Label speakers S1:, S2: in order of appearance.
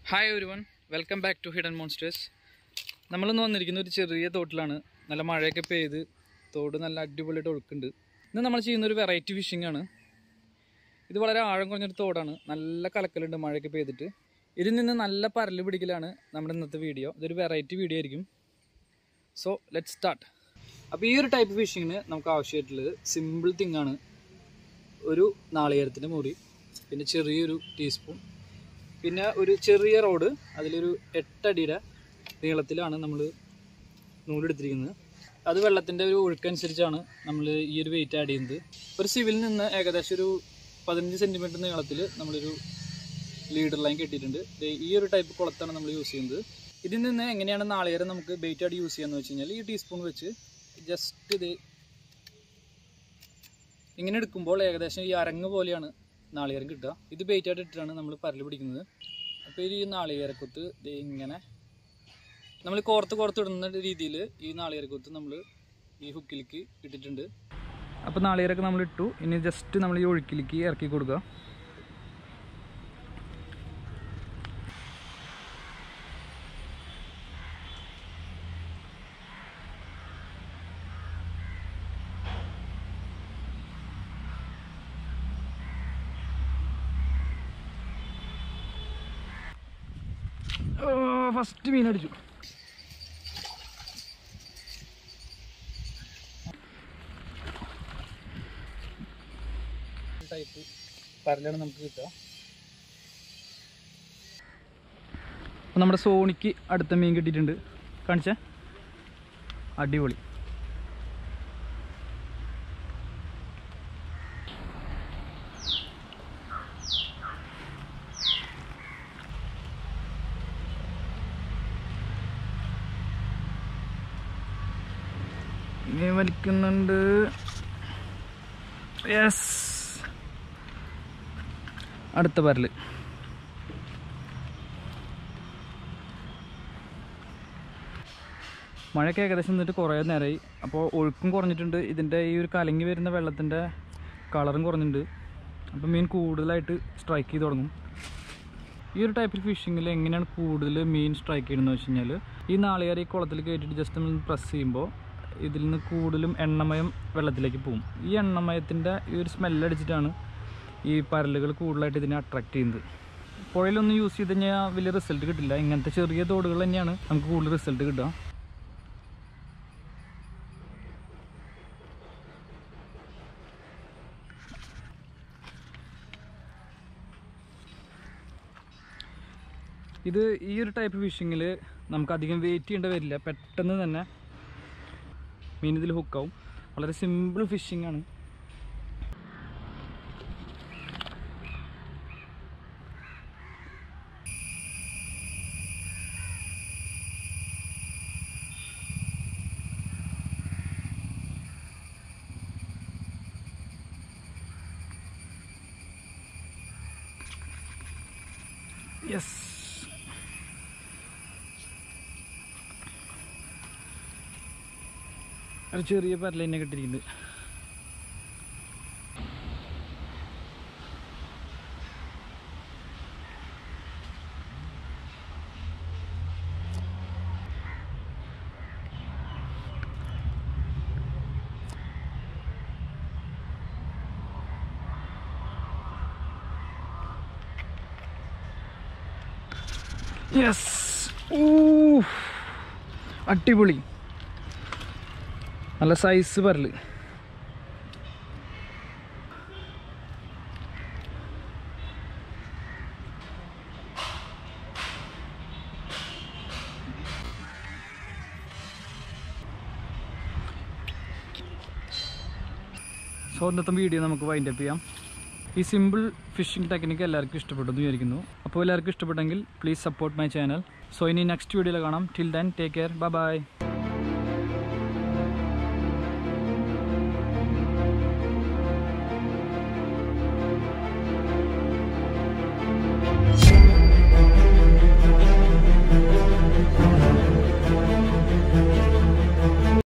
S1: hi ഒരു one welcome back to hidden monsters നമ്മളിന്ന് വന്നിരിക്കുന്ന ഒരു ചെറിയ തോട്ടിലാണ് നല്ല മഴയൊക്കെ പെയ്ത് തോട് നല്ല അടിപൊളിയായിട്ട് ഒഴുക്കുണ്ട് ഇന്ന് നമ്മൾ ചെയ്യുന്ന ഒരു വെറൈറ്റി ഫിഷിംഗ് ആണ് ഇത് വളരെ ആഴം കുറഞ്ഞൊരു തോടാണ് നല്ല കലക്കലുണ്ട് മഴയൊക്കെ പെയ്തിട്ട് ഇതിൽ നിന്ന് നല്ല പരല് പിടിക്കലാണ് നമ്മുടെ ഇന്നത്തെ വീഡിയോ ഇതൊരു വെറൈറ്റി വീഡിയോ ആയിരിക്കും സോ ലെറ്റ് സ്റ്റാർട്ട് അപ്പോൾ ഈ ഒരു ടൈപ്പ് ഫിഷിങ്ങിന് നമുക്ക് ആവശ്യമായിട്ടുള്ളത് സിമ്പിൾ തിങ് ആണ് ഒരു നാളികേരത്തിൻ്റെ മുറി പിന്നെ ചെറിയൊരു ടീസ്പൂൺ പിന്നെ ഒരു ചെറിയ റോഡ് അതിലൊരു എട്ടടിയുടെ നീളത്തിലാണ് നമ്മൾ നൂലെടുത്തിരിക്കുന്നത് അത് വെള്ളത്തിൻ്റെ ഒരു ഒഴുക്കനുസരിച്ചാണ് നമ്മൾ ഈ ഒരു വെയിറ്റ് ആഡ് ചെയ്യുന്നത് ഒരു സിവിലിൽ നിന്ന് ഏകദേശം ഒരു പതിനഞ്ച് സെൻറ്റിമീറ്റർ നീളത്തിൽ നമ്മളൊരു ലീഡർ ലൈൻ കെട്ടിയിട്ടുണ്ട് ദേ ഈ ഒരു ടൈപ്പ് കുളത്താണ് നമ്മൾ യൂസ് ചെയ്യുന്നത് ഇതിൽ നിന്ന് എങ്ങനെയാണ് നാളികേരം നമുക്ക് ബെയിറ്റ് ആയിട്ട് യൂസ് ചെയ്യാന്ന് വെച്ച് കഴിഞ്ഞാൽ ഈ ടീസ്പൂൺ വെച്ച് ജസ്റ്റ് ഇത് ഇങ്ങനെ എടുക്കുമ്പോൾ ഏകദേശം ഈ അരങ്ങ് പോലെയാണ് നാളികേരം കിട്ടുക ഇത് ബെയിറ്റ് ആയിട്ട് ഇട്ടിട്ടാണ് നമ്മൾ പരല് പിടിക്കുന്നത് അപ്പോൾ ഈ നാളികേരക്കൊത്ത് ദേ ഇങ്ങനെ നമ്മൾ കോർത്ത് കോർത്ത് ഇടുന്ന രീതിയിൽ ഈ നാളികേരക്കൊത്ത് നമ്മൾ ഈ ഹുക്കിലേക്ക് ഇട്ടിട്ടുണ്ട് അപ്പോൾ നാളികേരൊക്കെ നമ്മൾ ഇട്ടു ഇനി ജസ്റ്റ് നമ്മൾ ഈ ഒഴുക്കിലേക്ക് ഇറക്കി കൊടുക്കുക ഫസ്റ്റ് മീൻ അടിച്ചു ടൈപ്പ് പരലാണ് നമുക്ക് കിട്ടുക അപ്പോൾ നമ്മുടെ സോണിക്ക് അടുത്ത മീൻ കിട്ടിയിട്ടുണ്ട് കാണിച്ചേ അടിപൊളി മീൻ വലിക്കുന്നുണ്ട് യെസ് അടുത്ത പരല് മഴയൊക്കെ ഏകദേശം നിന്നിട്ട് കുറേ നേരമായി അപ്പോൾ ഒഴുക്കും കുറഞ്ഞിട്ടുണ്ട് ഇതിൻ്റെ ഈ ഒരു കലങ്ങി വരുന്ന വെള്ളത്തിൻ്റെ കളറും കുറഞ്ഞിട്ടുണ്ട് അപ്പോൾ മീൻ കൂടുതലായിട്ട് സ്ട്രൈക്ക് ചെയ്ത് തുടങ്ങും ഈ ഒരു ടൈപ്പിൽ ഫിഷിങ്ങിൽ എങ്ങനെയാണ് കൂടുതൽ മീൻ സ്ട്രൈക്ക് ചെയ്യുന്നത് വെച്ച് കഴിഞ്ഞാൽ ഈ നാളികേര ഈ കുളത്തിൽ കയറ്റിയിട്ട് ജസ്റ്റ് നമ്മൾ പ്രസ് ചെയ്യുമ്പോൾ ഇതിൽ നിന്ന് കൂടുതലും എണ്ണമയം വെള്ളത്തിലേക്ക് പോകും ഈ എണ്ണമയത്തിൻ്റെ ഈ ഒരു സ്മെല്ലടിച്ചിട്ടാണ് ഈ പരലുകൾ കൂടുതലായിട്ട് ഇതിനെ അട്രാക്ട് ചെയ്യുന്നത് പുഴയിലൊന്നും യൂസ് ചെയ്ത് കഴിഞ്ഞാൽ വലിയ റിസൾട്ട് കിട്ടില്ല ഇങ്ങനത്തെ ചെറിയ തോടുകൾ തന്നെയാണ് നമുക്ക് കൂടുതൽ റിസൾട്ട് കിട്ടുക ഇത് ഈ ഒരു ടൈപ്പ് ഫിഷിങ്ങിൽ നമുക്ക് അധികം വെയിറ്റ് ചെയ്യേണ്ട വരില്ല പെട്ടെന്ന് തന്നെ മീൻ ഇതിൽ ഹുക്കാവും വളരെ സിമ്പിൾ ഫിഷിംഗ് ആണ് യെസ് ഒരു ചെറിയ പരലന്നെ കിട്ടിയിട്ടുണ്ട് യെസ് ഊ അടിപൊളി നല്ല സൈസ് പരല് സോ ഇന്നത്തെ വീഡിയോ നമുക്ക് വൈൻഡ് അപ്പ് ചെയ്യാം ഈ സിമ്പിൾ ഫിഷിംഗ് ടെക്നിക്ക് എല്ലാവർക്കും ഇഷ്ടപ്പെട്ടു എന്ന് വിചാരിക്കുന്നു അപ്പോൾ എല്ലാവർക്കും ഇഷ്ടപ്പെട്ടെങ്കിൽ please support my channel so ഇനി നെക്സ്റ്റ് വീഡിയോയിൽ കാണാം till then take care bye by